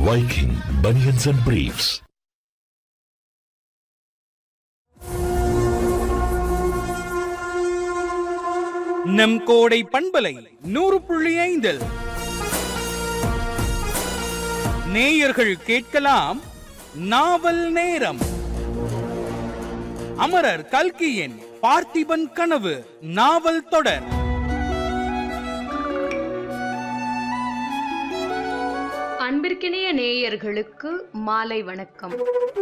Viking Bunions and Briefs. நம் கோடை பண்பலை நூறு புள்ளி ஐந்தில் நேயர்கள் கேட்கலாம் நாவல் நேரம் அமரர் கல்கியின் பார்த்திபன் கனவு நாவல் தொடர் அன்பிற்கினிய நேயர்களுக்கு மாலை வணக்கம்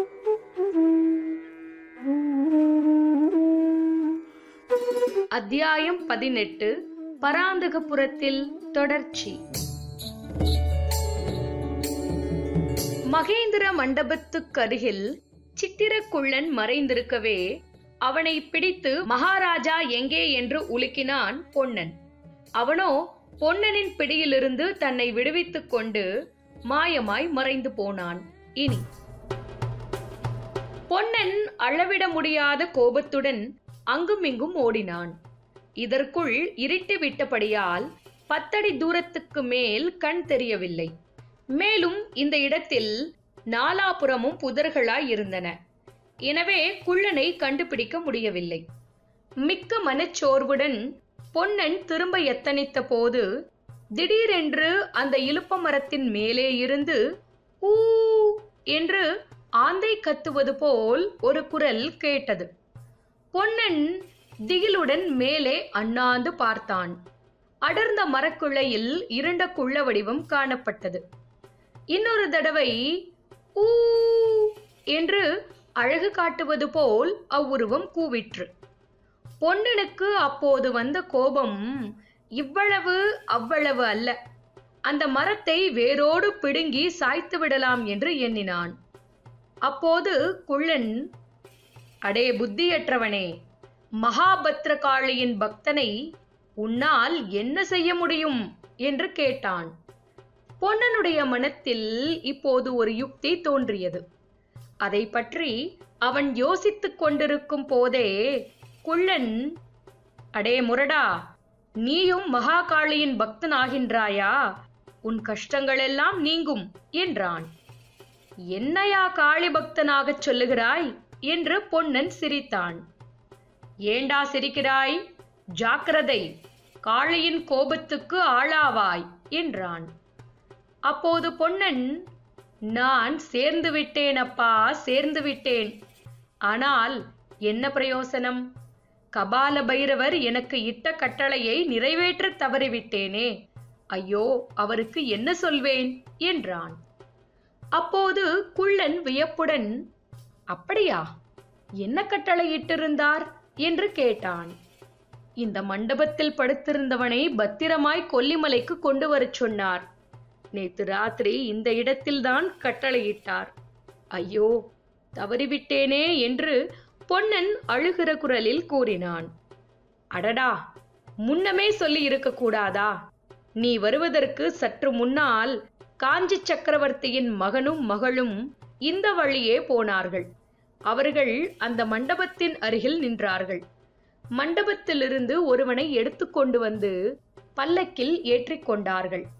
அத்தியாயம் பதினெட்டு பராந்தகபுரத்தில் தொடர்ச்சி மகேந்திர மண்டபத்துக்கருகில் சித்திரக்குள்ளன் மறைந்திருக்கவே அவனை பிடித்து மகாராஜா எங்கே என்று உலுக்கினான் பொன்னன் அவனோ பொன்னனின் பிடியிலிருந்து தன்னை விடுவித்துக் கொண்டு மாயமாய் மறைந்து போனான் இனி பொன்னன் அளவிட முடியாத கோபத்துடன் அங்குமிங்கும் ஓடினான் இதற்குள் இருட்டி விட்டபடியால் பத்தடி தூரத்துக்கு மேல் கண் தெரியவில்லை மேலும் இந்த இடத்தில் நாலாபுறமும் புதர்களாய் இருந்தன எனவே குள்ளனை கண்டுபிடிக்க முடியவில்லை மிக்க மனச்சோர்வுடன் பொன்னன் திரும்ப எத்தனித்த போது திடீரென்று அந்த இலுப்ப மரத்தின் மேலே இருந்து ஊ என்று ஆந்தை கத்துவது போல் ஒரு குரல் கேட்டது பொன்னன் திகிலுடன் மேலே அண்ணாந்து பார்த்தான் அடர்ந்த மரக்குள்ளையில் இருண்ட குள்ள வடிவம் காணப்பட்டது இன்னொரு தடவை ஊ என்று அழகு காட்டுவது போல் அவ்வுருவம் கூவிற்று பொன்னனுக்கு அப்போது வந்த கோபம் இவ்வளவு அவ்வளவு அல்ல அந்த மரத்தை வேரோடு பிடுங்கி சாய்த்து விடலாம் என்று எண்ணினான் அப்போது குள்ளன் அடே புத்தியற்றவனே மகாபத்ரகாளியின் பக்தனை உன்னால் என்ன செய்ய முடியும் என்று கேட்டான் பொன்னனுடைய மனத்தில் இப்போது ஒரு யுக்தி தோன்றியது அதை பற்றி அவன் யோசித்துக் கொண்டிருக்கும் போதே குள்ளன் அடே முரடா நீயும் மகாகாளியின் பக்தனாகின்றாயா உன் கஷ்டங்களெல்லாம் நீங்கும் என்றான் என்னையா காளி பக்தனாகச் சொல்லுகிறாய் என்று பொன்னன் சிரித்தான் ஏண்டா சிரிக்கிறாய் ஜாக்கிரதை காளையின் கோபத்துக்கு ஆளாவாய் என்றான் அப்போது பொன்னன் நான் சேர்ந்து விட்டேன் அப்பா சேர்ந்து விட்டேன் ஆனால் என்ன பிரயோசனம் கபால பைரவர் எனக்கு இட்ட கட்டளையை நிறைவேற்றத் தவறிவிட்டேனே ஐயோ அவருக்கு என்ன சொல்வேன் என்றான் அப்போது குள்ளன் வியப்புடன் அப்படியா என்ன கட்டளையிட்டிருந்தார் என்று கேட்டான் இந்த மண்டபத்தில் படுத்திருந்தவனை பத்திரமாய் கொல்லிமலைக்கு கொண்டு வரச் சொன்னார் நேத்து ராத்திரி இந்த இடத்தில்தான் கட்டளையிட்டார் ஐயோ தவறிவிட்டேனே என்று பொன்னன் அழுகிற குரலில் கூறினான் அடடா முன்னமே சொல்லி இருக்கக்கூடாதா நீ வருவதற்கு சற்று முன்னால் காஞ்சி சக்கரவர்த்தியின் மகனும் மகளும் இந்த வழியே போனார்கள் அவர்கள் அந்த மண்டபத்தின் அருகில் நின்றார்கள் மண்டபத்திலிருந்து ஒருவனை எடுத்துக்கொண்டு வந்து பல்லக்கில் ஏற்றிக் கொண்டார்கள்